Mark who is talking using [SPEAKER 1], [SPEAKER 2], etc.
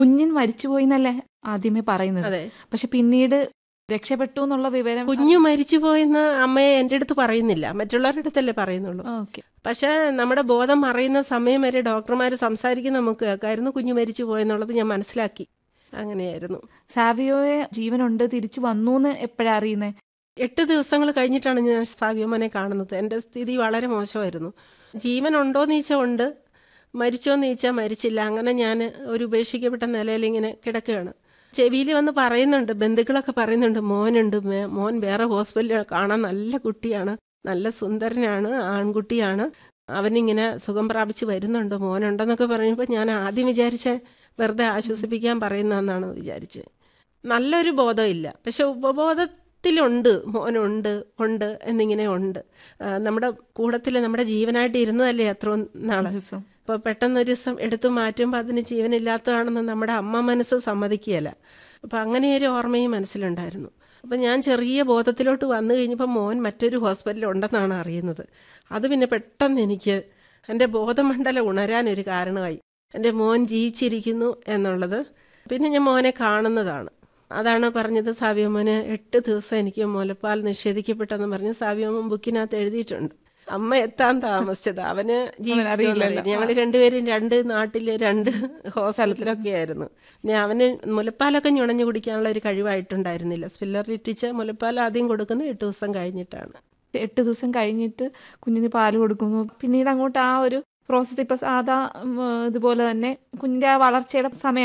[SPEAKER 1] കുഞ്ഞിൻ മരിച്ചുപോയി എന്നല്ലേ ആദ്യമേ പറയുന്നത്
[SPEAKER 2] അതെ
[SPEAKER 1] പക്ഷെ പിന്നീട് രക്ഷപ്പെട്ടു എന്നുള്ള വിവരം
[SPEAKER 2] കുഞ്ഞു മരിച്ചു പോയെന്ന് അമ്മയെ എൻ്റെ അടുത്ത് പറയുന്നില്ല മറ്റുള്ളവരുടെ അടുത്തല്ലേ പറയുന്നുള്ളൂ
[SPEAKER 1] ഓക്കെ
[SPEAKER 2] പക്ഷേ നമ്മുടെ ബോധം മറയുന്ന സമയം വരെ ഡോക്ടർമാർ സംസാരിക്കുന്ന നമുക്ക് കേൾക്കായിരുന്നു കുഞ്ഞു മരിച്ചു പോയെന്നുള്ളത് ഞാൻ മനസ്സിലാക്കി അങ്ങനെയായിരുന്നു
[SPEAKER 1] സാവിയോയെ ജീവനുണ്ട് തിരിച്ചു വന്നു എന്ന് എപ്പോഴാ അറിയുന്നേ
[SPEAKER 2] എട്ട് ദിവസങ്ങൾ കഴിഞ്ഞിട്ടാണ് ഞാൻ സാവ്യമോനെ കാണുന്നത് എൻ്റെ സ്ഥിതി വളരെ മോശമായിരുന്നു ജീവൻ ഉണ്ടോയെന്ന് ചോദിച്ചാൽ ഉണ്ട് മരിച്ചോന്ന് ചോദിച്ചാൽ മരിച്ചില്ല അങ്ങനെ ഞാൻ ഒരു ഉപേക്ഷിക്കപ്പെട്ട നിലയിൽ ഇങ്ങനെ കിടക്കുകയാണ് ചെവിയിൽ വന്ന് പറയുന്നുണ്ട് ബന്ധുക്കളൊക്കെ പറയുന്നുണ്ട് മോനുണ്ട് മേ- മോൻ വേറെ ഹോസ്പിറ്റലിൽ കാണാൻ നല്ല കുട്ടിയാണ് നല്ല സുന്ദരനാണ് ആൺകുട്ടിയാണ് അവനിങ്ങനെ സുഖം പ്രാപിച്ച് വരുന്നുണ്ട് മോനുണ്ടെന്നൊക്കെ പറയുമ്പോൾ ഞാൻ ആദ്യം വിചാരിച്ച വെറുതെ ആശ്വസിപ്പിക്കാൻ പറയുന്നതെന്നാണ് വിചാരിച്ചത് നല്ലൊരു ബോധമില്ല പക്ഷെ ഉപബോധത്തിലുണ്ട് മോനുണ്ട് ഉണ്ട് എന്നിങ്ങനെ ഉണ്ട് ആ, നമ്മുടെ കൂടത്തിൽ നമ്മുടെ ജീവനായിട്ട് ഇരുന്നതല്ലേ അത്രയും നാള്
[SPEAKER 1] ദിവസം
[SPEAKER 2] അപ്പോൾ പെട്ടെന്നൊരു ദിവസം എടുത്തു മാറ്റുമ്പോൾ അതിന് ജീവനില്ലാത്തതാണെന്ന് നമ്മുടെ അമ്മ മനസ്സ് സമ്മതിക്കുകയില്ല അപ്പം അങ്ങനെ ഒരു ഓർമ്മയും മനസ്സിലുണ്ടായിരുന്നു അപ്പം ഞാൻ ചെറിയ ബോധത്തിലോട്ട് വന്നു കഴിഞ്ഞപ്പോൾ മോൻ മറ്റൊരു ഹോസ്പിറ്റലിൽ ഉണ്ടെന്നാണ് അറിയുന്നത് അത് പിന്നെ പെട്ടെന്ന് എനിക്ക് എൻ്റെ ബോധമണ്ഡലം ഉണരാനൊരു കാരണമായി എൻ്റെ മോൻ ജീവിച്ചിരിക്കുന്നു എന്നുള്ളത് പിന്നെ ഞാൻ മോനെ കാണുന്നതാണ് അതാണ് പറഞ്ഞത് സാവ്യമോന് എട്ട് ദിവസം എനിക്ക് മുലപ്പാൽ നിഷേധിക്കപ്പെട്ടെന്ന് പറഞ്ഞ് സാവ്യമോൻ ബുക്കിനകത്ത് എഴുതിയിട്ടുണ്ട് അമ്മ എത്താൻ താമസിച്ചത് അവന്
[SPEAKER 1] അറിയില്ലല്ലോ.
[SPEAKER 2] ഞങ്ങൾ രണ്ടുപേരും രണ്ട് നാട്ടില് രണ്ട് ഹോസ്പിറ്റലൊക്കെ ആയിരുന്നു പിന്നെ അവന് മുലപ്പാലൊക്കെ ഞുണഞ്ഞു കുടിക്കാനുള്ള ഒരു കഴിവായിട്ടുണ്ടായിരുന്നില്ല സ്പില്ലർ ഇറ്റിച്ച് മുലപ്പാൽ ആദ്യം കൊടുക്കുന്നത് എട്ട് ദിവസം കഴിഞ്ഞിട്ടാണ്
[SPEAKER 1] എട്ട് ദിവസം കഴിഞ്ഞിട്ട് കുഞ്ഞിന് പാല് കൊടുക്കുന്നു പിന്നീട് അങ്ങോട്ട് ആ ഒരു പ്രോസസ്സ് ഇപ്പൊ സാധാ ഉം, ഇതുപോലെ തന്നെ കുഞ്ഞിന്റെ ആ വളർച്ചയുടെ സമയം